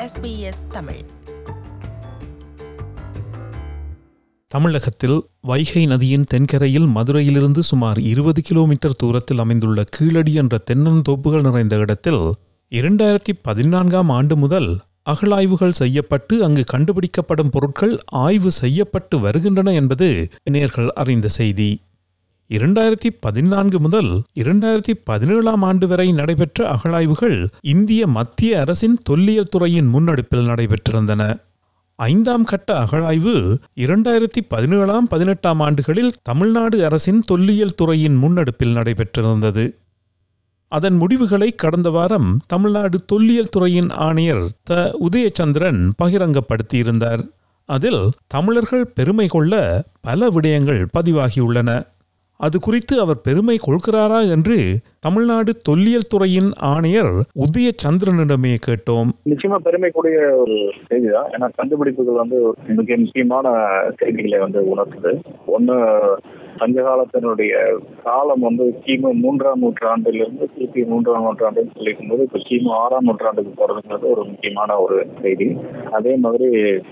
SBS Tamil தமிழகத்தில் வைகை நதியின் தென்கரையில் மதுரையிலிருந்து சுமார் இருபது கிலோமீட்டர் தூரத்தில் அமைந்துள்ள கீழடி என்ற தென்னந்தோப்புகள் நிறைந்த இடத்தில் இரண்டாயிரத்தி பதினான்காம் ஆண்டு முதல் அகழாய்வுகள் செய்யப்பட்டு அங்கு கண்டுபிடிக்கப்படும் பொருட்கள் ஆய்வு செய்யப்பட்டு வருகின்றன என்பது நேர்கள் அறிந்த செய்தி இரண்டாயிரத்தி பதினான்கு முதல் இரண்டாயிரத்தி பதினேழாம் ஆண்டு வரை நடைபெற்ற அகழாய்வுகள் இந்திய மத்திய அரசின் தொல்லியல் துறையின் முன்னெடுப்பில் நடைபெற்றிருந்தன ஐந்தாம் கட்ட அகழாய்வு இரண்டாயிரத்தி பதினேழாம் பதினெட்டாம் ஆண்டுகளில் தமிழ்நாடு அரசின் தொல்லியல் துறையின் முன்னெடுப்பில் நடைபெற்றிருந்தது அதன் முடிவுகளை கடந்த வாரம் தமிழ்நாடு தொல்லியல் துறையின் ஆணையர் த உதயச்சந்திரன் பகிரங்கப்படுத்தியிருந்தார் அதில் தமிழர்கள் பெருமை கொள்ள பல விடயங்கள் பதிவாகியுள்ளன அது குறித்து அவர் பெருமை கொள்கிறாரா என்று தமிழ்நாடு தொல்லியல் துறையின் ஆணையர் உதயச்சந்திரனிடமே கேட்டோம் நிச்சயமா பெருமைக்குரிய ஒரு செய்தி தான் ஏன்னா கண்டுபிடிப்புகள் வந்து ஒரு மிக முக்கியமான செய்திகளை வந்து உணர்த்துது ஒண்ணு சங்க காலத்தினுடைய காலம் வந்து கிமு மூன்றாம் நூற்றாண்டிலிருந்து கிபி மூன்றாம் நூற்றாண்டுன்னு சொல்லிக்கும் போது இப்போ கிமு ஆறாம் நூற்றாண்டுக்கு போறதுங்கிறது ஒரு முக்கியமான ஒரு செய்தி அதே மாதிரி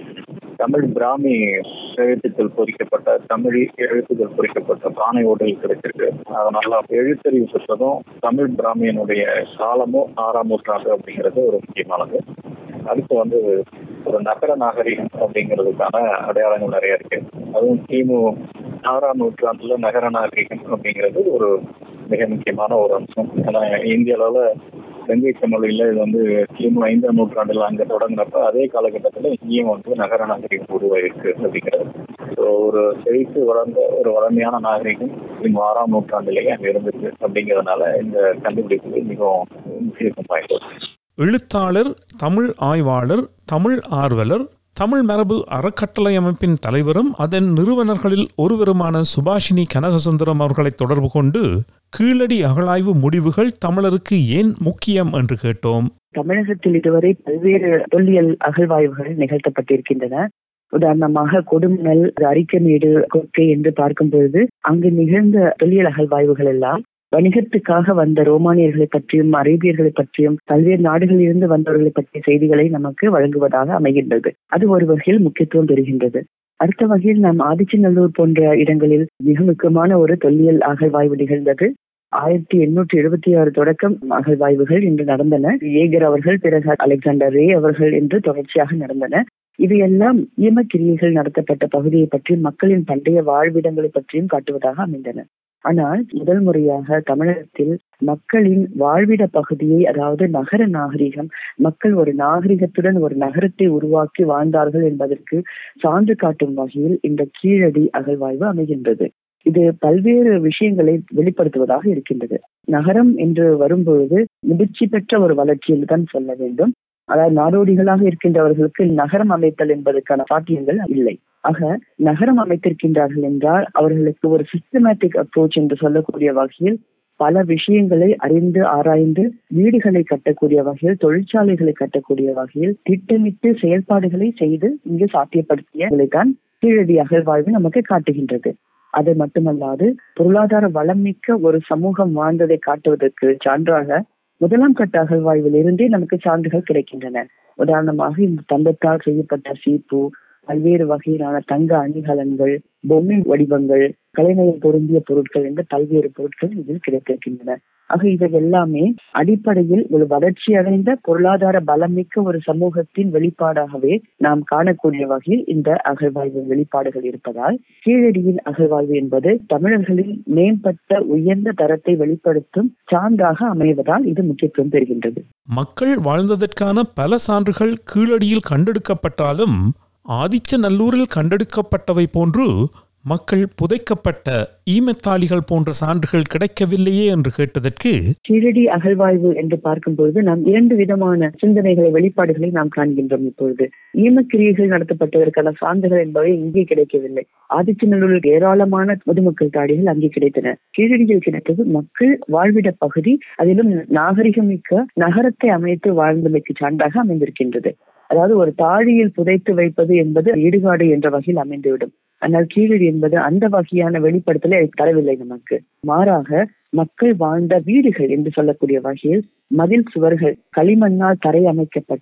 தமிழ் பிராமி எழுத்துக்கள் பொறிக்கப்பட்ட தமிழ் எழுத்துக்கள் பொறிக்கப்பட்ட பானை ஓட்டல் கிடைச்சிருக்கு அதனால எழுத்தறிவு பெற்றதும் தமிழ் பிராமியனுடைய காலமும் ஆறாம் நூற்றாண்டு அப்படிங்கிறது ஒரு முக்கியமானது அடுத்து வந்து ஒரு நகர நாகரிகம் அப்படிங்கிறதுக்கான அடையாளங்கள் நிறைய இருக்கு அதுவும் கிமு ஆறாம் நூற்றாண்டுல நகர நாகரிகம் அப்படிங்கிறது ஒரு மிக முக்கியமான ஒரு அம்சம் ஏன்னா இந்திய அளவுல கங்கை சமவெளியில இது வந்து கிமு ஐந்தாம் நூற்றாண்டுல அங்க தொடங்கினப்ப அதே காலகட்டத்துல இங்கேயும் வந்து நகர நாகரிகம் உருவாயிருக்கு அப்படிங்கிறது ஸோ ஒரு செழித்து வளர்ந்த ஒரு வளமையான நாகரிகம் கிமு ஆறாம் நூற்றாண்டிலேயே அங்க இருந்துச்சு அப்படிங்கிறதுனால இந்த கண்டுபிடிப்பு மிகவும் முக்கியத்துவம் வாய்ந்தது எழுத்தாளர் தமிழ் ஆய்வாளர் தமிழ் ஆர்வலர் தமிழ் மரபு அறக்கட்டளை அமைப்பின் தலைவரும் அதன் நிறுவனர்களில் ஒருவருமான சுபாஷினி கனகசுந்தரம் அவர்களை தொடர்பு கொண்டு கீழடி அகழாய்வு முடிவுகள் தமிழருக்கு ஏன் முக்கியம் என்று கேட்டோம் தமிழகத்தில் இதுவரை பல்வேறு தொல்லியல் அகழ்வாய்வுகள் நிகழ்த்தப்பட்டிருக்கின்றன உதாரணமாக கொடுமணல் அரிக்கமேடு கொற்கை என்று பார்க்கும் பொழுது அங்கு நிகழ்ந்த தொல்லியல் அகழ்வாய்வுகள் எல்லாம் வணிகத்துக்காக வந்த ரோமானியர்களை பற்றியும் அரேபியர்களை பற்றியும் பல்வேறு நாடுகளில் இருந்து வந்தவர்களை பற்றிய செய்திகளை நமக்கு வழங்குவதாக அமைகின்றது அது ஒரு வகையில் முக்கியத்துவம் பெறுகின்றது அடுத்த வகையில் நாம் ஆதிச்சநல்லூர் போன்ற இடங்களில் மிக முக்கியமான ஒரு தொல்லியல் அகழ்வாய்வு நிகழ்ந்தது ஆயிரத்தி எண்ணூற்றி எழுபத்தி ஆறு தொடக்கம் அகழ்வாய்வுகள் இன்று நடந்தன ஏகர் அவர்கள் பிறகு அலெக்சாண்டர் ரே அவர்கள் என்று தொடர்ச்சியாக நடந்தன இது எல்லாம் ஈமக்கிரியைகள் நடத்தப்பட்ட பகுதியை பற்றியும் மக்களின் பண்டைய வாழ்விடங்களை பற்றியும் காட்டுவதாக அமைந்தன ஆனால் முதல் முறையாக தமிழகத்தில் மக்களின் வாழ்விட பகுதியை அதாவது நகர நாகரிகம் மக்கள் ஒரு நாகரிகத்துடன் ஒரு நகரத்தை உருவாக்கி வாழ்ந்தார்கள் என்பதற்கு சான்று காட்டும் வகையில் இந்த கீழடி அகழ்வாய்வு அமைகின்றது இது பல்வேறு விஷயங்களை வெளிப்படுத்துவதாக இருக்கின்றது நகரம் என்று வரும்பொழுது முதிர்ச்சி பெற்ற ஒரு வளர்ச்சியில் தான் சொல்ல வேண்டும் அதாவது நாடோடிகளாக இருக்கின்றவர்களுக்கு நகரம் அமைத்தல் என்பதற்கான சாத்தியங்கள் இல்லை ஆக நகரம் அமைத்திருக்கின்றார்கள் என்றால் அவர்களுக்கு ஒரு சிஸ்டமேட்டிக் அப்ரோச் என்று சொல்லக்கூடிய வகையில் பல விஷயங்களை அறிந்து ஆராய்ந்து வீடுகளை கட்டக்கூடிய வகையில் தொழிற்சாலைகளை கட்டக்கூடிய வகையில் திட்டமிட்டு செயல்பாடுகளை செய்து இங்கு சாத்தியப்படுத்தியதை தான் கீழடி அகழ்வாய்வு நமக்கு காட்டுகின்றது அது மட்டுமல்லாது பொருளாதார வளம் மிக்க ஒரு சமூகம் வாழ்ந்ததை காட்டுவதற்கு சான்றாக முதலாம் கட்ட அகழ்வாய்வில் இருந்தே நமக்கு சான்றுகள் கிடைக்கின்றன உதாரணமாக இந்த தங்கத்தால் செய்யப்பட்ட சீப்பு பல்வேறு வகையிலான தங்க அணிகலன்கள் பொம்மை வடிவங்கள் கலைநயம் பொருந்திய பொருட்கள் என்று பல்வேறு பொருட்கள் இதில் கிடைத்திருக்கின்றன ஆக இவை எல்லாமே அடிப்படையில் ஒரு வளர்ச்சி அடைந்த பொருளாதார பலமிக்க ஒரு சமூகத்தின் வெளிப்பாடாகவே நாம் காணக்கூடிய வகையில் இந்த அகழ்வாய்வு வெளிப்பாடுகள் இருப்பதால் கீழடியின் அகழ்வாய்வு என்பது தமிழர்களின் மேம்பட்ட உயர்ந்த தரத்தை வெளிப்படுத்தும் சான்றாக அமைவதால் இது முக்கியத்துவம் பெறுகின்றது மக்கள் வாழ்ந்ததற்கான பல சான்றுகள் கீழடியில் கண்டெடுக்கப்பட்டாலும் ஆதிச்சநல்லூரில் கண்டெடுக்கப்பட்டவை போன்று மக்கள் புதைக்கப்பட்ட ஈமத்தாளிகள் போன்ற சான்றுகள் கிடைக்கவில்லையே என்று கேட்டதற்கு கீழடி அகழ்வாய்வு என்று பார்க்கும்பொழுது நாம் இரண்டு விதமான சிந்தனைகளை வெளிப்பாடுகளை நாம் காண்கின்றோம் இப்பொழுது ஈமக்கிரியைகள் நடத்தப்பட்டதற்கான சான்றுகள் என்பவை இங்கே கிடைக்கவில்லை ஆதிச்சநல்லூரில் ஏராளமான பொதுமக்கள் தாடிகள் அங்கே கிடைத்தன கீழடியில் கிடைத்தது மக்கள் வாழ்விட பகுதி அதிலும் நாகரிகமிக்க நகரத்தை அமைத்து வாழ்ந்தமைக்கு சான்றாக அமைந்திருக்கின்றது அதாவது ஒரு தாழியில் புதைத்து வைப்பது என்பது இடுகாடு என்ற வகையில் அமைந்துவிடும் ஆனால் கீழடி என்பது அந்த வகையான வெளிப்படுத்தலை தரவில்லை நமக்கு மாறாக மக்கள் வாழ்ந்த வீடுகள் என்று சொல்லக்கூடிய வகையில் மதில் சுவர்கள் களிமண்ணால் தரை அமைக்கப்பட்ட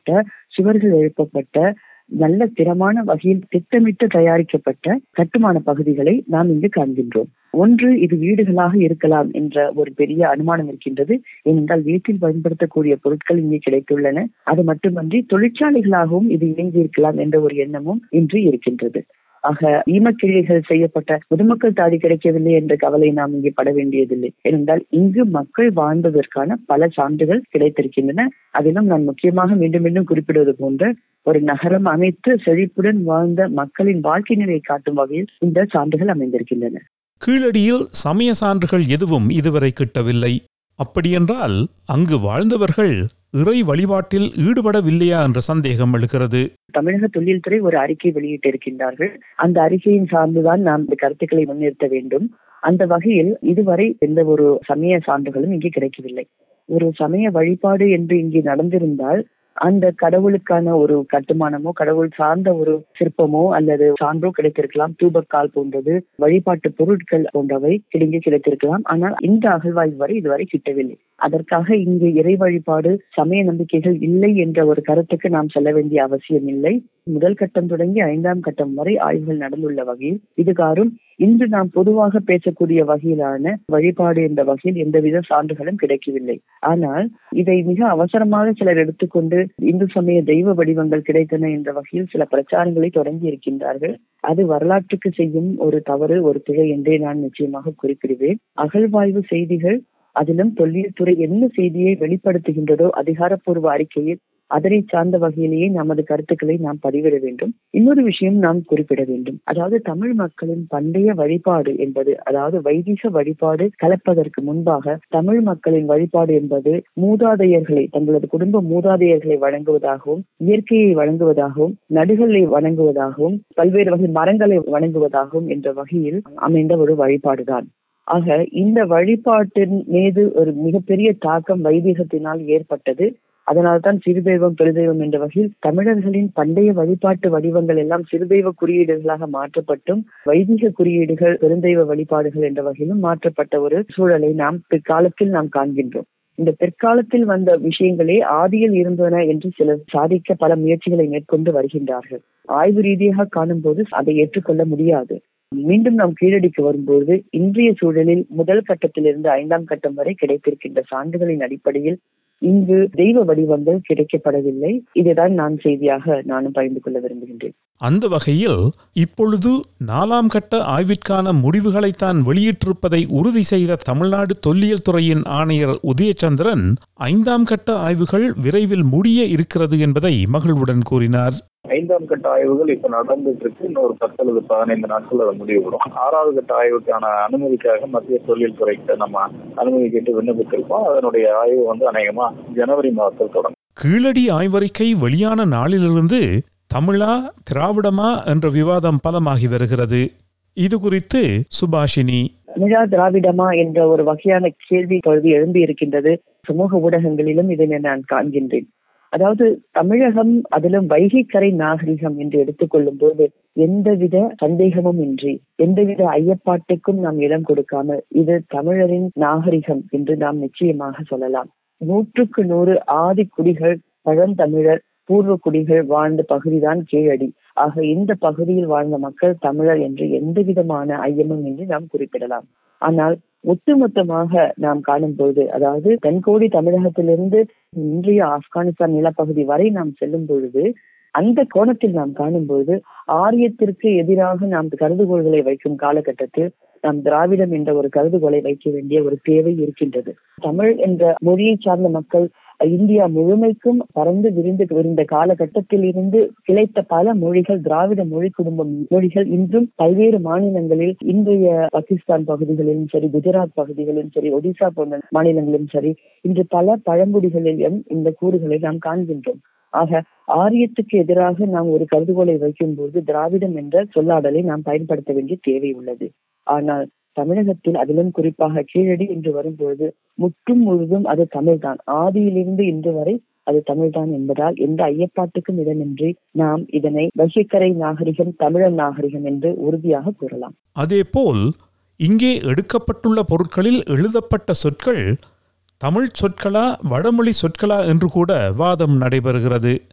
சுவர்கள் எழுப்பப்பட்ட நல்ல திறமான வகையில் திட்டமிட்டு தயாரிக்கப்பட்ட கட்டுமான பகுதிகளை நாம் இங்கு காண்கின்றோம் ஒன்று இது வீடுகளாக இருக்கலாம் என்ற ஒரு பெரிய அனுமானம் இருக்கின்றது ஏனென்றால் வீட்டில் பயன்படுத்தக்கூடிய பொருட்கள் இங்கே கிடைத்துள்ளன அது மட்டுமன்றி தொழிற்சாலைகளாகவும் இது இயங்கி இருக்கலாம் என்ற ஒரு எண்ணமும் இன்று இருக்கின்றது ஆக ஈமக்கிரியைகள் செய்யப்பட்ட பொதுமக்கள் தாடி கிடைக்கவில்லை என்ற கவலை நாம் இங்கே பட வேண்டியதில்லை ஏனென்றால் இங்கு மக்கள் வாழ்ந்ததற்கான பல சான்றுகள் கிடைத்திருக்கின்றன அதிலும் நான் முக்கியமாக மீண்டும் மீண்டும் குறிப்பிடுவது போன்ற ஒரு நகரம் அமைத்து செழிப்புடன் வாழ்ந்த மக்களின் வாழ்க்கை நிலையை காட்டும் வகையில் இந்த சான்றுகள் அமைந்திருக்கின்றன கீழடியில் சமய சான்றுகள் எதுவும் இதுவரை கிட்டவில்லை அப்படியென்றால் அங்கு வாழ்ந்தவர்கள் இறை வழிபாட்டில் ஈடுபடவில்லையா என்ற சந்தேகம் எழுகிறது தமிழக தொழில் துறை ஒரு அறிக்கை வெளியிட்டிருக்கின்றார்கள் அந்த அறிக்கையின் சார்ந்துதான் நாம் இந்த கருத்துக்களை முன்னிறுத்த வேண்டும் அந்த வகையில் இதுவரை எந்த ஒரு சமய சான்றுகளும் இங்கே கிடைக்கவில்லை ஒரு சமய வழிபாடு என்று இங்கே நடந்திருந்தால் அந்த கடவுளுக்கான ஒரு கட்டுமானமோ கடவுள் சார்ந்த ஒரு சிற்பமோ அல்லது சான்றோ கிடைத்திருக்கலாம் தூபக்கால் போன்றது வழிபாட்டு பொருட்கள் போன்றவை இங்கே கிடைத்திருக்கலாம் ஆனால் இந்த அகழ்வாய்வு வரை இதுவரை கிட்டவில்லை அதற்காக இங்கு இறை வழிபாடு சமய நம்பிக்கைகள் இல்லை என்ற ஒரு கருத்துக்கு நாம் செல்ல வேண்டிய அவசியம் இல்லை முதல் கட்டம் தொடங்கி ஐந்தாம் கட்டம் வரை ஆய்வுகள் நடந்துள்ள வகையில் இதுகாரும் இன்று நாம் பொதுவாக பேசக்கூடிய வகையிலான வழிபாடு என்ற வகையில் எந்தவித சான்றுகளும் கிடைக்கவில்லை ஆனால் இதை மிக அவசரமாக சிலர் எடுத்துக்கொண்டு இந்து சமய தெய்வ வடிவங்கள் கிடைத்தன என்ற வகையில் சில பிரச்சாரங்களை தொடங்கி இருக்கின்றார்கள் அது வரலாற்றுக்கு செய்யும் ஒரு தவறு ஒரு பிழை என்றே நான் நிச்சயமாக குறிப்பிடுவேன் அகழ்வாய்வு செய்திகள் அதிலும் தொல்லியல் துறை என்ன செய்தியை வெளிப்படுத்துகின்றதோ அதிகாரப்பூர்வ அறிக்கையில் அதனை சார்ந்த வகையிலேயே நமது கருத்துக்களை நாம் பதிவிட வேண்டும் இன்னொரு விஷயம் நாம் குறிப்பிட வேண்டும் அதாவது தமிழ் மக்களின் பண்டைய வழிபாடு என்பது அதாவது வைதிக வழிபாடு கலப்பதற்கு முன்பாக தமிழ் மக்களின் வழிபாடு என்பது மூதாதையர்களை தங்களது குடும்ப மூதாதையர்களை வழங்குவதாகவும் இயற்கையை வழங்குவதாகவும் நடுகளை வணங்குவதாகவும் பல்வேறு வகை மரங்களை வணங்குவதாகவும் என்ற வகையில் அமைந்த ஒரு வழிபாடுதான் ஆக இந்த வழிபாட்டின் மீது ஒரு மிகப்பெரிய தாக்கம் வைதிகத்தினால் ஏற்பட்டது அதனால்தான் சிறுதெய்வம் பெருதெய்வம் என்ற வகையில் தமிழர்களின் பண்டைய வழிபாட்டு வடிவங்கள் எல்லாம் சிறுதெய்வ குறியீடுகளாக மாற்றப்பட்டும் வைதிக குறியீடுகள் பெருந்தெய்வ வழிபாடுகள் என்ற வகையிலும் மாற்றப்பட்ட ஒரு சூழலை நாம் பிற்காலத்தில் நாம் காண்கின்றோம் இந்த பிற்காலத்தில் வந்த விஷயங்களே ஆதியில் இருந்தன என்று சிலர் சாதிக்க பல முயற்சிகளை மேற்கொண்டு வருகின்றார்கள் ஆய்வு ரீதியாக காணும் போது அதை ஏற்றுக்கொள்ள முடியாது மீண்டும் நாம் கீழடிக்கு வரும்போது இன்றைய சூழலில் முதல் கட்டத்திலிருந்து ஐந்தாம் கட்டம் வரை கிடைத்திருக்கின்ற சான்றுகளின் அடிப்படையில் இங்கு தெய்வ வடிவங்கள் கிடைக்கப்படவில்லை இதுதான் நான் செய்தியாக நானும் பகிர்ந்து கொள்ள விரும்புகின்றேன் அந்த வகையில் இப்பொழுது நாலாம் கட்ட ஆய்விற்கான முடிவுகளைத்தான் வெளியிட்டிருப்பதை உறுதி செய்த தமிழ்நாடு தொல்லியல் துறையின் ஆணையர் உதயச்சந்திரன் ஐந்தாம் கட்ட ஆய்வுகள் விரைவில் முடிய இருக்கிறது என்பதை மகிழ்வுடன் கூறினார் ஐந்தாம் கட்ட ஆய்வுகள் இப்ப நடந்துட்டு இருக்கு இன்னொரு பத்து அல்லது பதினைந்து நாட்கள் அதை முடிவுபடும் ஆறாவது கட்ட ஆய்வுக்கான அனுமதிக்காக மத்திய தொழில் துறைக்கு நம்ம அனுமதி கேட்டு விண்ணப்பித்திருக்கோம் அதனுடைய ஆய்வு வந்து அநேகமா ஜனவரி மாதத்தில் தொடங்கும் கீழடி ஆய்வறிக்கை வெளியான நாளிலிருந்து தமிழா திராவிடமா என்ற விவாதம் பலமாகி வருகிறது இது குறித்து சுபாஷினி தமிழா திராவிடமா என்ற ஒரு வகையான கேள்வி இப்பொழுது எழும்பி இருக்கின்றது சமூக ஊடகங்களிலும் இதை நான் காண்கின்றேன் அதாவது தமிழகம் அதிலும் வைகைக்கரை நாகரிகம் என்று எடுத்துக்கொள்ளும் போது எந்தவித சந்தேகமும் இன்றி எந்தவித ஐயப்பாட்டுக்கும் நாம் இடம் கொடுக்காமல் இது தமிழரின் நாகரிகம் என்று நாம் நிச்சயமாக சொல்லலாம் நூற்றுக்கு நூறு ஆதி குடிகள் பழந்தமிழர் பூர்வ குடிகள் வாழ்ந்த பகுதிதான் கீழடி ஆக இந்த பகுதியில் வாழ்ந்த மக்கள் தமிழர் என்று எந்த விதமான ஐயமும் இன்றி நாம் குறிப்பிடலாம் ஆனால் ஒட்டுமொத்தமாக நாம் காணும்போது அதாவது தென்கோடி தமிழகத்திலிருந்து இன்றைய ஆப்கானிஸ்தான் நிலப்பகுதி வரை நாம் செல்லும் பொழுது அந்த கோணத்தில் நாம் காணும்போது ஆரியத்திற்கு எதிராக நாம் கருதுகோள்களை வைக்கும் காலகட்டத்தில் நாம் திராவிடம் என்ற ஒரு கருதுகோளை வைக்க வேண்டிய ஒரு தேவை இருக்கின்றது தமிழ் என்ற மொழியை சார்ந்த மக்கள் இந்தியா முழுமைக்கும் பறந்து விரிந்து விரிந்த காலகட்டத்தில் இருந்து கிளைத்த பல மொழிகள் திராவிட மொழி குடும்ப மொழிகள் இன்றும் பல்வேறு மாநிலங்களில் இன்றைய பாகிஸ்தான் பகுதிகளிலும் சரி குஜராத் பகுதிகளிலும் சரி ஒடிசா போன்ற மாநிலங்களிலும் சரி இன்று பல பழங்குடிகளிலும் இந்த கூறுகளை நாம் காண்கின்றோம் ஆக ஆரியத்துக்கு எதிராக நாம் ஒரு கருதுகோளை வைக்கும்போது திராவிடம் என்ற சொல்லாடலை நாம் பயன்படுத்த வேண்டிய தேவை உள்ளது ஆனால் தமிழகத்தில் அதிலும் குறிப்பாக கீழடி என்று வரும்போது முற்றும் முழுதும் அது தமிழ்தான் ஆதியிலிருந்து இன்று வரை அது தமிழ்தான் என்பதால் எந்த ஐயப்பாட்டுக்கும் இடமின்றி நாம் இதனை வைகைக்கரை நாகரிகம் தமிழர் நாகரிகம் என்று உறுதியாக கூறலாம் அதேபோல் இங்கே எடுக்கப்பட்டுள்ள பொருட்களில் எழுதப்பட்ட சொற்கள் தமிழ் சொற்களா வடமொழி சொற்களா என்று கூட வாதம் நடைபெறுகிறது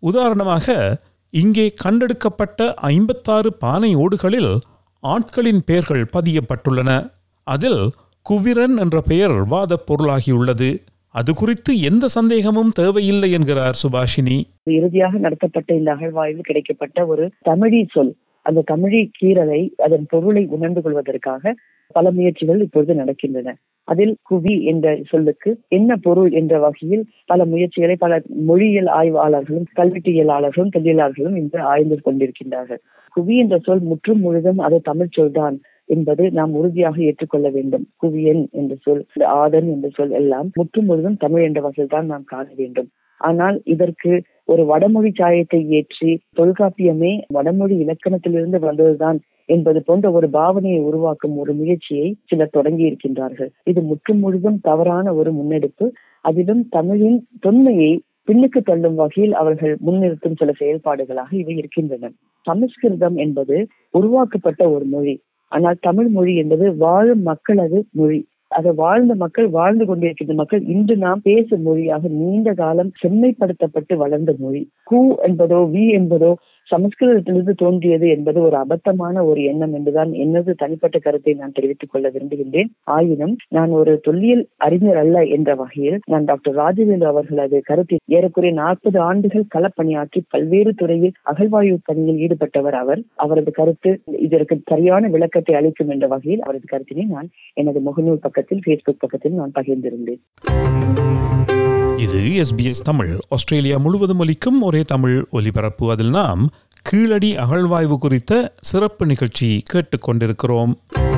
உதாரணமாக இங்கே கண்டெடுக்கப்பட்ட ஐம்பத்தாறு பானை ஓடுகளில் ஆட்களின் பெயர்கள் பதியப்பட்டுள்ளன அதில் குவிரன் என்ற பெயர் வாதப் பொருளாகியுள்ளது அது குறித்து எந்த சந்தேகமும் தேவையில்லை என்கிறார் சுபாஷினி இறுதியாக நடத்தப்பட்ட இந்த அகழ்வாய்வில் கிடைக்கப்பட்ட ஒரு தமிழி சொல் அந்த தமிழி கீரலை அதன் பொருளை உணர்ந்து கொள்வதற்காக பல முயற்சிகள் இப்பொழுது நடக்கின்றன அதில் குவி என்ற சொல்லுக்கு என்ன பொருள் என்ற வகையில் பல முயற்சிகளை பல மொழியியல் ஆய்வாளர்களும் கல்வெட்டியலாளர்களும் தொழிலாளர்களும் இன்று ஆய்ந்து கொண்டிருக்கின்றார்கள் குவி என்ற சொல் முற்றும் முழுதும் அது தமிழ் சொல்தான் என்பது நாம் உறுதியாக ஏற்றுக்கொள்ள வேண்டும் குவியன் என்ற சொல் இந்த ஆதன் என்ற சொல் எல்லாம் முற்றும் முழுதும் தமிழ் என்ற வகையில் தான் நாம் காண வேண்டும் ஆனால் இதற்கு ஒரு வடமொழி சாயத்தை ஏற்றி தொல்காப்பியமே வடமொழி இலக்கணத்திலிருந்து வந்ததுதான் என்பது போன்ற ஒரு பாவனையை உருவாக்கும் ஒரு முயற்சியை சிலர் தொடங்கி இருக்கின்றார்கள் இது முற்றும் முழுதும் தவறான ஒரு முன்னெடுப்பு அதிலும் தமிழின் தொன்மையை பின்னுக்கு தள்ளும் வகையில் அவர்கள் முன்னிறுத்தும் சில செயல்பாடுகளாக இவை இருக்கின்றன சமஸ்கிருதம் என்பது உருவாக்கப்பட்ட ஒரு மொழி ஆனால் தமிழ் மொழி என்பது வாழும் மக்களது மொழி அதை வாழ்ந்த மக்கள் வாழ்ந்து கொண்டிருக்கின்ற மக்கள் இன்று நாம் பேசும் மொழியாக நீண்ட காலம் செம்மைப்படுத்தப்பட்டு வளர்ந்த மொழி கு என்பதோ வி என்பதோ சமஸ்கிருதத்திலிருந்து தோன்றியது என்பது ஒரு அபத்தமான ஒரு எண்ணம் என்றுதான் எனது தனிப்பட்ட கருத்தை நான் தெரிவித்துக் கொள்ள விரும்புகின்றேன் ஆயினும் நான் ஒரு தொல்லியல் அறிஞர் அல்ல என்ற வகையில் நான் டாக்டர் ராஜவேலு அவர்களது கருத்தில் ஏறக்குறைய நாற்பது ஆண்டுகள் களப்பணியாற்றி பல்வேறு துறையில் அகழ்வாய்வு பணியில் ஈடுபட்டவர் அவர் அவரது கருத்து இதற்கு சரியான விளக்கத்தை அளிக்கும் என்ற வகையில் அவரது கருத்தினை நான் எனது முகநூல் பக்கத்தில் பேஸ்புக் பக்கத்தில் நான் பகிர்ந்திருந்தேன் இது எஸ்பிஎஸ் தமிழ் ஆஸ்திரேலியா முழுவதும் ஒலிக்கும் ஒரே தமிழ் ஒலிபரப்பு அதில் நாம் கீழடி அகழ்வாய்வு குறித்த சிறப்பு நிகழ்ச்சி கேட்டுக்கொண்டிருக்கிறோம்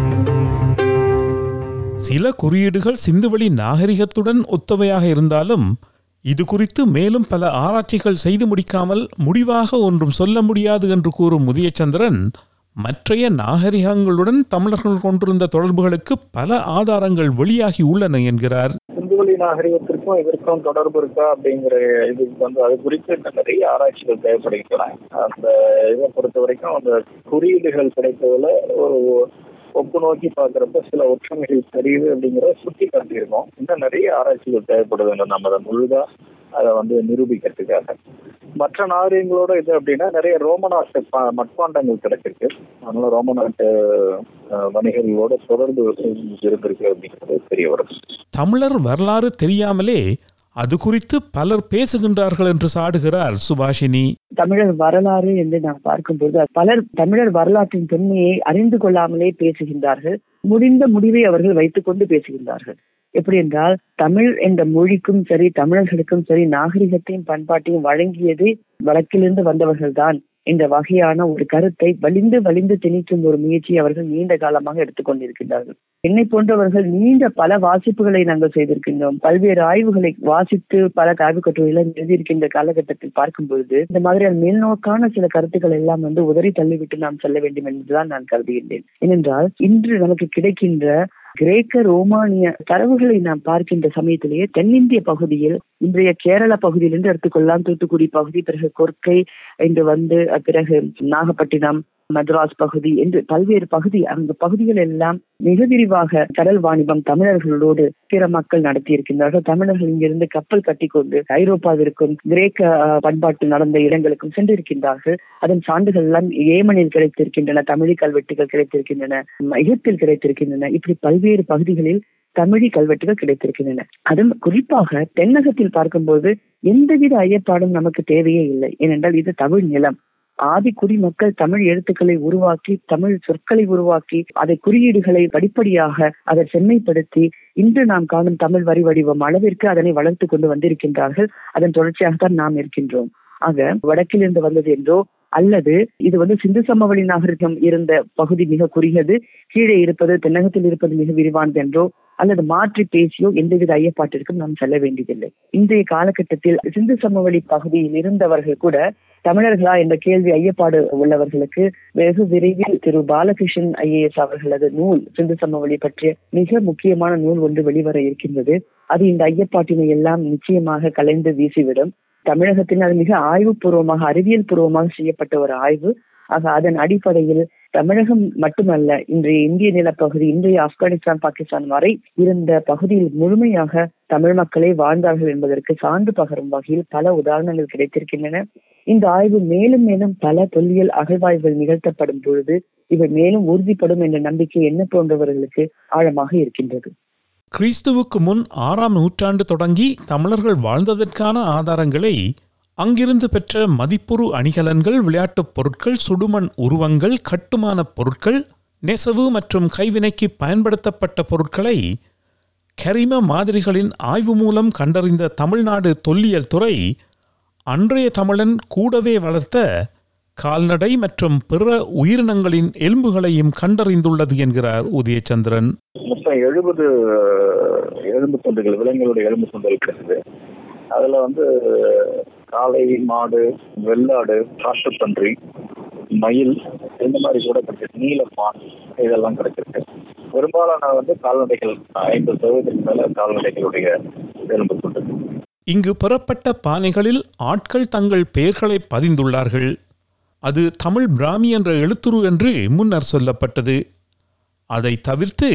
சில குறியீடுகள் சிந்துவெளி நாகரிகத்துடன் ஒத்தவையாக இருந்தாலும் இது குறித்து மேலும் பல ஆராய்ச்சிகள் செய்து முடிக்காமல் முடிவாக ஒன்றும் சொல்ல முடியாது என்று கூறும் முதியச்சந்திரன் மற்றைய நாகரிகங்களுடன் தமிழர்கள் கொண்டிருந்த தொடர்புகளுக்கு பல ஆதாரங்கள் வெளியாகி உள்ளன என்கிறார் சிந்துவெளி நாகரிகத்திற்கும் இதற்கும் தொடர்பு இருக்கா அப்படிங்கிற இது வந்து அது குறித்து இன்னும் நிறைய ஆராய்ச்சிகள் தேவைப்படுகின்றன அந்த இதை பொறுத்த வரைக்கும் அந்த குறியீடுகள் கிடைத்ததுல ஒரு ஒப்பு நோக்கி பார்க்குறப்ப சில ஒற்றுமைகள் தெரியுது அப்படிங்கிறத சுட்டி காட்டியிருக்கோம் இன்னும் நிறைய ஆராய்ச்சிகள் தேவைப்படுதுங்க நம்ம அதை முழுதா அதை வந்து நிரூபிக்கிறதுக்காக மற்ற நாகரிகங்களோட இது அப்படின்னா நிறைய ரோம நாட்டு ப- மட்பாண்டங்கள் கிடைச்சிருக்கு அதனால ரோம நாட்டு அஹ், வணிகர்களோட தொடர்பு இருந்திருக்கு அப்படிங்கிறது தெரிய வருது தமிழர் வரலாறு தெரியாமலே அது குறித்து பலர் பேசுகின்றார்கள் என்று சாடுகிறார் சுபாஷினி தமிழர் வரலாறு என்று நாம் பார்க்கும்போது பலர் தமிழர் வரலாற்றின் தொன்மையை அறிந்து கொள்ளாமலே பேசுகின்றார்கள் முடிந்த முடிவை அவர்கள் வைத்துக் கொண்டு பேசுகின்றார்கள் எப்படி என்றால் தமிழ் என்ற மொழிக்கும் சரி தமிழர்களுக்கும் சரி நாகரிகத்தையும் பண்பாட்டையும் வழங்கியது வழக்கிலிருந்து வந்தவர்கள்தான் என்ற வகையான ஒரு கருத்தை வலிந்து வலிந்து திணிக்கும் ஒரு முயற்சியை அவர்கள் நீண்ட காலமாக எடுத்துக்கொண்டிருக்கின்றார்கள் என்னை போன்றவர்கள் நீண்ட பல வாசிப்புகளை நாங்கள் செய்திருக்கின்றோம் பல்வேறு ஆய்வுகளை வாசித்து பல ஆய்வு கட்டுரைகளை எழுதியிருக்கின்ற காலகட்டத்தில் பார்க்கும் பொழுது இந்த மாதிரியான மேல்நோக்கான சில கருத்துக்கள் எல்லாம் வந்து உதறி தள்ளிவிட்டு நாம் செல்ல வேண்டும் என்றுதான் நான் கருதுகின்றேன் ஏனென்றால் இன்று நமக்கு கிடைக்கின்ற கிரேக்க ரோமானிய தரவுகளை நாம் பார்க்கின்ற சமயத்திலேயே தென்னிந்திய பகுதியில் இன்றைய கேரள பகுதியிலிருந்து எடுத்துக்கொள்ளலாம் தூத்துக்குடி பகுதி பிறகு கொர்க்கை என்று வந்து அஹ், பிறகு நாகப்பட்டினம் மദ്രാஸ் பகுதி என்று பல்வேறு பகுதி அந்த பகுதிகள் எல்லாம் மிக விரிவாக கடல் வாணிபம் தமிழர்களோடு பிற மக்கள் நடத்தியிருக்கின்றார்கள் தமிழர்கள் இங்கிருந்து கப்பல் கட்டி கொண்டு ஐரோப்பாவிற்கும் கிரேக்க அஹ், பண்பாட்டு நடந்த இடங்களுக்கும் சென்றிருக்கின்றார்கள் அதன் சான்றுகள் எல்லாம் ஏமனில் கிடைத்திருக்கின்றன தமிழ் கல்வெட்டுகள் கிடைத்திருக்கின்றன எகிப்தில் கிடைத்திருக்கின்றன இப்படி பல்வேறு பகுதிகளில் தமிழி கல்வெட்டுகள் கிடைத்திருக்கின்றன அதுவும் குறிப்பாக தென்னகத்தில் பார்க்கும்போது எந்தவித ஐயப்பாடும் நமக்கு தேவையே இல்லை ஏனென்றால் இது தமிழ் நிலம் ஆதி குடிமக்கள் தமிழ் எழுத்துக்களை உருவாக்கி தமிழ் சொற்களை உருவாக்கி அதை குறியீடுகளை படிப்படியாக அதை செம்மைப்படுத்தி இன்று நாம் காணும் தமிழ் வரி வடிவம் அளவிற்கு அதனை வளர்த்து கொண்டு வந்திருக்கின்றார்கள் அதன் தொடர்ச்சியாகத்தான் நாம் இருக்கின்றோம் ஆக வடக்கிலிருந்து வந்தது என்றோ அல்லது இது வந்து சிந்து சமவெளி நாகரிகம் இருந்த பகுதி மிக குறுகியது கீழே இருப்பது தென்னகத்தில் இருப்பது மிக விரிவானது என்றோ அல்லது மாற்றி பேசியோ எந்தவித ஐயப்பாட்டிற்கும் நாம் செல்ல வேண்டியதில்லை இன்றைய காலகட்டத்தில் சிந்து சமவெளி பகுதியில் இருந்தவர்கள் கூட தமிழர்களா என்ற கேள்வி ஐயப்பாடு உள்ளவர்களுக்கு வெகு விரைவில் திரு பாலகிருஷ்ணன் ஐஏஎஸ் அவர்களது நூல் சிந்து சமவெளி பற்றிய மிக முக்கியமான நூல் ஒன்று வெளிவர இருக்கின்றது அது இந்த ஐயப்பாட்டினை எல்லாம் நிச்சயமாக கலைந்து வீசிவிடும் தமிழகத்தில் அது மிக ஆய்வுபூர்வமாக அறிவியல் பூர்வமாக செய்யப்பட்ட ஒரு ஆய்வு ஆக அதன் அடிப்படையில் தமிழகம் மட்டுமல்ல இன்றைய இந்திய நிலப்பகுதி இன்றைய ஆப்கானிஸ்தான் பாகிஸ்தான் வரை இருந்த பகுதியில் முழுமையாக தமிழ் மக்களே வாழ்ந்தார்கள் என்பதற்கு சான்று பகரும் வகையில் பல உதாரணங்கள் கிடைத்திருக்கின்றன இந்த ஆய்வு மேலும் மேலும் பல தொல்லியல் அகழ்வாய்வுகள் நிகழ்த்தப்படும் பொழுது இவை மேலும் உறுதிப்படும் என்ற நம்பிக்கை என்ன போன்றவர்களுக்கு ஆழமாக இருக்கின்றது கிறிஸ்துவுக்கு முன் ஆறாம் நூற்றாண்டு தொடங்கி தமிழர்கள் வாழ்ந்ததற்கான ஆதாரங்களை அங்கிருந்து பெற்ற மதிப்புறு அணிகலன்கள் விளையாட்டுப் பொருட்கள் சுடுமண் உருவங்கள் கட்டுமானப் பொருட்கள் நெசவு மற்றும் கைவினைக்கு பயன்படுத்தப்பட்ட பொருட்களை கரிம மாதிரிகளின் ஆய்வு மூலம் கண்டறிந்த தமிழ்நாடு தொல்லியல் துறை அன்றைய தமிழன் கூடவே வளர்த்த கால்நடை மற்றும் பிற உயிரினங்களின் எலும்புகளையும் கண்டறிந்துள்ளது என்கிறார் உதயச்சந்திரன் மொத்தம் எழுபது எலும்பு துண்டுகள் விலங்குகளுடைய எலும்பு துண்டுகள் கிடைச்சது அதுல வந்து காளை மாடு வெள்ளாடு காட்டுப்பன்றி மயில் இந்த மாதிரி கூட கிடைச்சிருக்கு நீலப்பான் இதெல்லாம் கிடைச்சிருக்கு பெரும்பாலான வந்து கால்நடைகள் ஐம்பது சதவீதத்துக்கு மேல கால்நடைகளுடைய எலும்பு துண்டுகள் இங்கு பெறப்பட்ட பானைகளில் ஆட்கள் தங்கள் பெயர்களை பதிந்துள்ளார்கள் அது தமிழ் பிராமி என்ற எழுத்துரு என்று முன்னர் சொல்லப்பட்டது அதை தவிர்த்து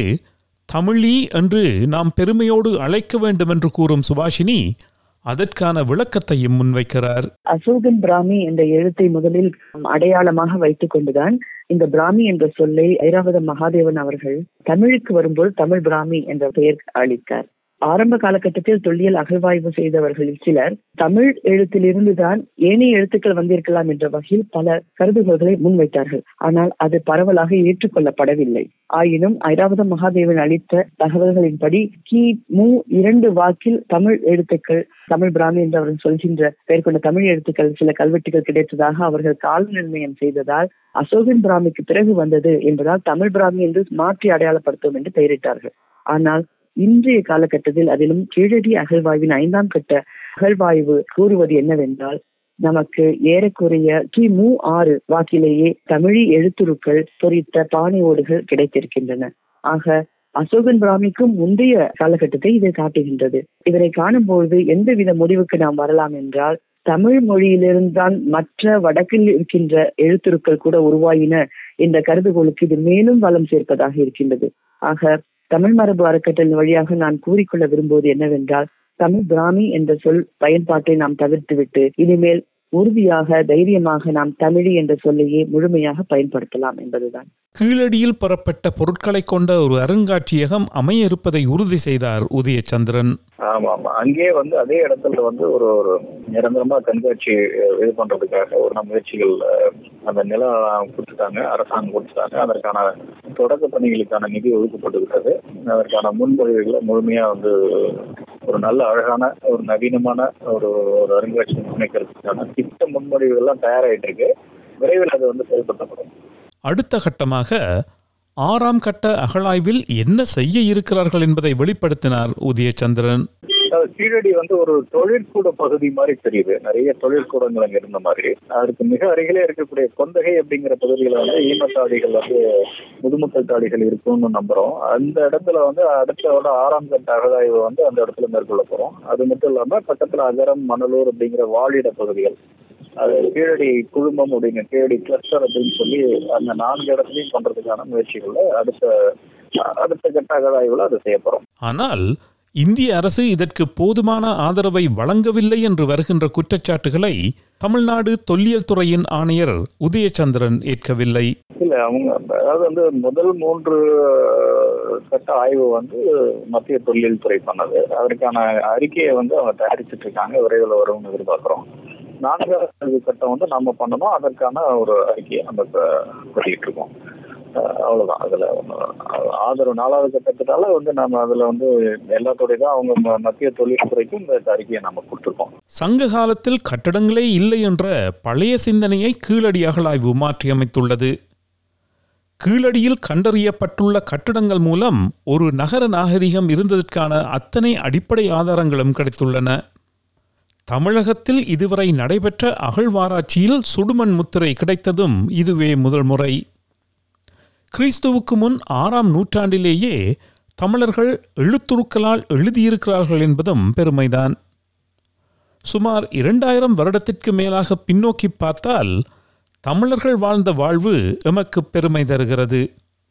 தமிழி என்று நாம் பெருமையோடு அழைக்க வேண்டும் என்று கூறும் சுபாஷினி அதற்கான விளக்கத்தையும் முன்வைக்கிறார் அசோகன் பிராமி என்ற எழுத்தை முதலில் அடையாளமாக வைத்துக் கொண்டுதான் இந்த பிராமி என்ற சொல்லை ஐராவத மகாதேவன் அவர்கள் தமிழுக்கு வரும்போது தமிழ் பிராமி என்ற பெயர் அளித்தார் ஆரம்ப காலகட்டத்தில் தொல்லியல் அகழ்வாய்வு செய்தவர்களில் சிலர் தமிழ் எழுத்திலிருந்துதான் ஏனைய எழுத்துக்கள் வந்திருக்கலாம் என்ற வகையில் பல கருதுகோள்களை முன்வைத்தார்கள் ஆனால் அது பரவலாக ஏற்றுக்கொள்ளப்படவில்லை ஆயினும் ஐராவத மகாதேவன் அளித்த தகவல்களின்படி கி மு இரண்டு வாக்கில் தமிழ் எழுத்துக்கள் தமிழ் பிராமி என்று அவர்கள் சொல்கின்ற பெயர் கொண்ட தமிழ் எழுத்துக்கள் சில கல்வெட்டுகள் கிடைத்ததாக அவர்கள் கால நிர்ணயம் செய்ததால் அசோகன் பிராமிக்கு பிறகு வந்தது என்பதால் தமிழ் பிராமி என்று மாற்றி அடையாளப்படுத்தும் என்று பெயரிட்டார்கள் ஆனால் இன்றைய காலகட்டத்தில் அதிலும் கீழடி அகழ்வாய்வின் ஐந்தாம் கட்ட அகழ்வாய்வு கூறுவது என்னவென்றால் நமக்கு ஏறக்குறைய கிமு ஆறு வாக்கிலேயே தமிழி எழுத்துருக்கள் பொறித்த பானை ஓடுகள் கிடைத்திருக்கின்றன ஆக அசோகன் பிராமிக்கும் முந்தைய காலகட்டத்தை இது காட்டுகின்றது இதனை காணும்பொழுது எந்தவித முடிவுக்கு நாம் வரலாம் என்றால் தமிழ் மொழியிலிருந்தான் மற்ற வடக்கில் இருக்கின்ற எழுத்துருக்கள் கூட உருவாயின என்ற கருதுகோளுக்கு இது மேலும் வளம் சேர்ப்பதாக இருக்கின்றது ஆக தமிழ் மரபு அறக்கட்டளை வழியாக நான் கூறிக்கொள்ள விரும்புவது என்னவென்றால் தமிழ் பிராமி என்ற சொல் பயன்பாட்டை நாம் தவிர்த்துவிட்டு இனிமேல் உறுதியாக தைரியமாக நாம் தமிழி என்ற சொல்லையே முழுமையாக பயன்படுத்தலாம் என்பதுதான் கீழடியில் பெறப்பட்ட பொருட்களை கொண்ட ஒரு அருங்காட்சியகம் அமைய இருப்பதை உறுதி செய்தார் உதயச்சந்திரன் ஆமா ஆமா அங்கேயே வந்து அதே இடத்துல வந்து ஒரு ஒரு நிரந்தரமா கண்காட்சி அஹ், இது பண்றதுக்காக ஒரு நம்ம முயற்சிகள் அஹ், அந்த நிலம் கொடுத்துட்டாங்க அரசாங்கம் கொடுத்துட்டாங்க அதற்கான தொடக்க பணிகளுக்கான நிதி ஒதுக்கப்பட்டுவிட்டது அதற்கான முன்மொழிவுகளை முழுமையா வந்து ஒரு நல்ல அழகான ஒரு நவீனமான ஒரு ஒரு அருங்காட்சியகம் அமைக்கிறதுக்கான திட்ட முன்மொழிவுகள் எல்லாம் தயாராயிட்டு இருக்கு விரைவில் அது வந்து செயல்படுத்தப்படும் அடுத்த கட்டமாக ஆறாம் கட்ட அகழாய்வில் என்ன செய்ய இருக்கிறார்கள் என்பதை வெளிப்படுத்தினார் உதயச்சந்திரன் அதாவது கீழடி வந்து ஒரு தொழிற்கூட பகுதி மாதிரி தெரியுது நிறைய தொழிற்கூடங்கள் அங்க இருந்த மாதிரி அதற்கு மிக அருகிலே இருக்கக்கூடிய கொந்தகை அப்படிங்கிற பகுதியில வந்து ஈமத்தாடிகள் வந்து முதுமுத்தல் தாடிகள் இருக்கும்னு நம்புறோம் அந்த இடத்துல வந்து அடுத்தோட ஆறாம் கட்ட அகழாய்வு வந்து அந்த இடத்துல மேற்கொள்ள போறோம் அது மட்டும் இல்லாம பக்கத்துல அகரம் மணலூர் அப்படிங்கிற வாழிட பகுதிகள் அது கீழடி குழுமம் அப்படிங்கிற கீழடி கிளஸ்டர் அப்படின்னு சொல்லி அந்த நான்கு இடத்துலையும் பண்றதுக்கான முயற்சிகள்ல அடுத்த அடுத்த கட்ட அகழாய்வுல அது செய்ய போறோம் ஆனால் இந்திய அரசு இதற்கு போதுமான ஆதரவை வழங்கவில்லை என்று வருகின்ற குற்றச்சாட்டுகளை தமிழ்நாடு தொல்லியல் துறையின் ஆணையர் உதயச்சந்திரன் ஏற்கவில்லை இல்ல அவங்க அதாவது வந்து முதல் மூன்று அஹ், கட்ட ஆய்வு வந்து மத்திய தொல்லியல் துறை பண்ணது அதற்கான அறிக்கையை வந்து அவங்க தயாரிச்சிட்டு இருக்காங்க விரைவில் வரும்னு எதிர்பார்க்கிறோம் நான்காவது கட்டம் வந்து நம்ம பண்ணணும் அதற்கான ஒரு அறிக்கையை நம்ம இப்ப வெளியிட்டு இருக்கோம் அஹ், அவ்வளவுதான் அதுல ஒண்ணும் ஆதரவு நாலாவது கட்டத்தினால வந்து நம்ம அதுல வந்து எல்லாத்தோடைய தான் அவங்க ம- மத்திய தொழில் துறைக்கும் இந்த அறிக்கையை நம்ம கொடுத்துருக்கோம் சங்க காலத்தில் கட்டடங்களே இல்லை என்ற பழைய சிந்தனையை கீழடி அகழாய்வு மாற்றியமைத்துள்ளது கீழடியில் கண்டறியப்பட்டுள்ள கட்டடங்கள் மூலம் ஒரு நகர நாகரிகம் இருந்ததற்கான அத்தனை அடிப்படை ஆதாரங்களும் கிடைத்துள்ளன தமிழகத்தில் இதுவரை நடைபெற்ற அகழ்வாராய்ச்சியில் சுடுமண் முத்திரை கிடைத்ததும் இதுவே முதல் முறை கிறிஸ்துவுக்கு முன் ஆறாம் நூற்றாண்டிலேயே தமிழர்கள் எழுத்துருக்களால் எழுதியிருக்கிறார்கள் என்பதும் பெருமைதான் சுமார் இரண்டாயிரம் வருடத்திற்கு மேலாக பின்னோக்கி பார்த்தால் தமிழர்கள் வாழ்ந்த வாழ்வு எமக்கு பெருமை தருகிறது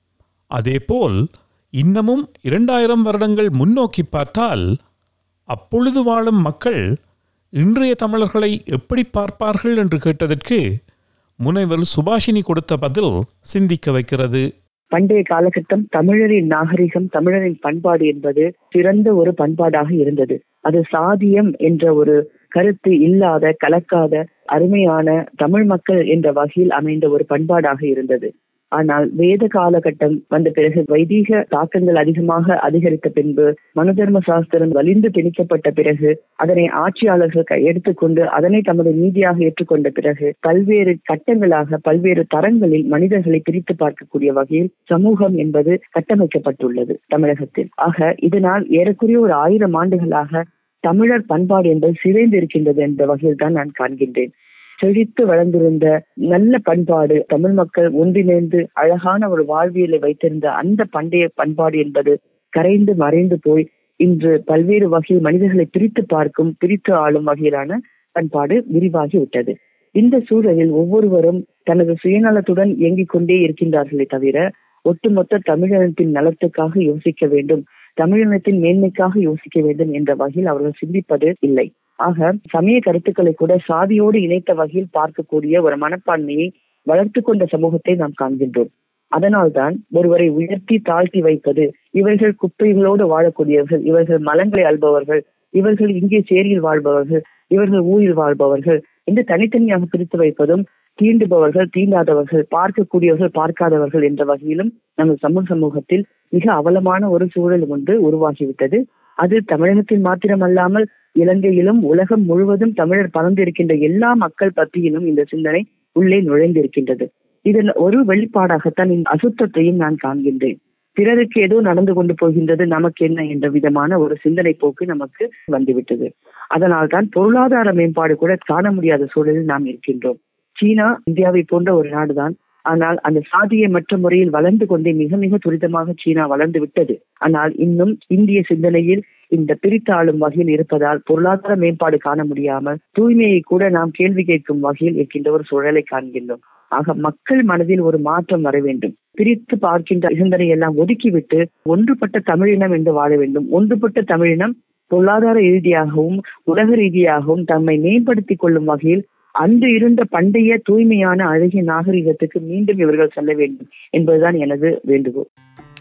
அதேபோல் இன்னமும் இரண்டாயிரம் வருடங்கள் முன்னோக்கி பார்த்தால் அப்பொழுது வாழும் மக்கள் இன்றைய தமிழர்களை எப்படி பார்ப்பார்கள் என்று கேட்டதற்கு முனைவர் சுபாஷினி கொடுத்த பதில் சிந்திக்க வைக்கிறது பண்டைய காலகட்டம் தமிழரின் நாகரிகம் தமிழரின் பண்பாடு என்பது சிறந்த ஒரு பண்பாடாக இருந்தது அது சாதியம் என்ற ஒரு கருத்து இல்லாத கலக்காத அருமையான தமிழ் மக்கள் என்ற வகையில் அமைந்த ஒரு பண்பாடாக இருந்தது ஆனால் வேத காலகட்டம் வந்த பிறகு வைதீக தாக்கங்கள் அதிகமாக அதிகரித்த பின்பு மனுதர்ம சாஸ்திரம் வலிந்து திணிக்கப்பட்ட பிறகு அதனை ஆட்சியாளர்கள் எடுத்துக்கொண்டு அதனை தமது நீதியாக ஏற்றுக்கொண்ட பிறகு பல்வேறு கட்டங்களாக பல்வேறு தரங்களில் மனிதர்களை பிரித்து பார்க்கக்கூடிய வகையில் சமூகம் என்பது கட்டமைக்கப்பட்டுள்ளது தமிழகத்தில் ஆக இதனால் ஏறக்குறைய ஒரு ஆயிரம் ஆண்டுகளாக தமிழர் பண்பாடு என்பது சிதைந்து இருக்கின்றது என்ற வகையில் தான் நான் காண்கின்றேன் செழித்து வளர்ந்திருந்த நல்ல பண்பாடு தமிழ் மக்கள் ஒன்றிணைந்து அழகான ஒரு வாழ்வியலை வைத்திருந்த அந்த பண்டைய பண்பாடு என்பது கரைந்து மறைந்து போய் இன்று பல்வேறு வகையில் மனிதர்களை பிரித்து பார்க்கும் பிரித்து ஆளும் வகையிலான பண்பாடு விரிவாகி விட்டது இந்த சூழலில் ஒவ்வொருவரும் தனது சுயநலத்துடன் இயங்கிக் கொண்டே இருக்கின்றார்களே தவிர ஒட்டுமொத்த தமிழினத்தின் நலத்துக்காக யோசிக்க வேண்டும் தமிழினத்தின் மேன்மைக்காக யோசிக்க வேண்டும் என்ற வகையில் அவர்கள் சிந்திப்பது இல்லை ஆக சமய கருத்துக்களை கூட சாதியோடு இணைத்த வகையில் பார்க்கக்கூடிய ஒரு மனப்பான்மையை வளர்த்து கொண்ட சமூகத்தை நாம் காண்கின்றோம் அதனால்தான் ஒருவரை உயர்த்தி தாழ்த்தி வைப்பது இவர்கள் குப்பைகளோடு வாழக்கூடியவர்கள் இவர்கள் மலங்களை அல்பவர்கள் இவர்கள் இங்கே சேரியில் வாழ்பவர்கள் இவர்கள் ஊரில் வாழ்பவர்கள் என்று தனித்தனியாக பிரித்து வைப்பதும் தீண்டுபவர்கள் தீண்டாதவர்கள் பார்க்கக்கூடியவர்கள் பார்க்காதவர்கள் என்ற வகையிலும் நமது சமூக சமூகத்தில் மிக அவலமான ஒரு சூழல் ஒன்று உருவாகிவிட்டது அது தமிழகத்தில் மாத்திரமல்லாமல் இலங்கையிலும் உலகம் முழுவதும் தமிழர் பறந்திருக்கின்ற எல்லா மக்கள் பத்தியிலும் இந்த சிந்தனை உள்ளே நுழைந்திருக்கின்றது இதன் ஒரு வெளிப்பாடாகத்தான் இந்த அசுத்தத்தையும் நான் காண்கின்றேன் பிறருக்கு ஏதோ நடந்து கொண்டு போகின்றது நமக்கு என்ன என்ற விதமான ஒரு சிந்தனை போக்கு நமக்கு வந்துவிட்டது அதனால் தான் பொருளாதார மேம்பாடு கூட காண முடியாத சூழலில் நாம் இருக்கின்றோம் சீனா இந்தியாவை போன்ற ஒரு நாடுதான் ஆனால் அந்த சாதிய மற்ற முறையில் வளர்ந்து கொண்டே மிக மிக துரிதமாக சீனா வளர்ந்து விட்டது ஆனால் இன்னும் இந்திய சிந்தனையில் இந்த பிரித்தாளும் வகையில் இருப்பதால் பொருளாதார மேம்பாடு காண முடியாமல் தூய்மையை கூட நாம் கேள்வி கேட்கும் வகையில் இருக்கின்ற ஒரு சூழலை காண்கின்றோம் ஆக மக்கள் மனதில் ஒரு மாற்றம் வர வேண்டும் பிரித்து பார்க்கின்ற சிந்தனை எல்லாம் ஒதுக்கிவிட்டு ஒன்றுபட்ட தமிழினம் என்று வாழ வேண்டும் ஒன்றுபட்ட தமிழினம் பொருளாதார ரீதியாகவும் உலக ரீதியாகவும் தம்மை மேம்படுத்திக் கொள்ளும் வகையில் அன்று இருந்த பண்டைய தூய்மையான அழகிய நாகரிகத்துக்கு மீண்டும் இவர்கள் செல்ல வேண்டும் என்பதுதான் எனது வேண்டுகோள்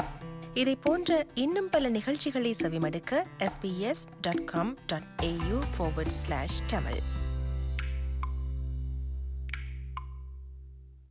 இதை போன்ற இன்னும் பல நிகழ்ச்சிகளை செவிமடுக்க sbs.com.au forward slash tamil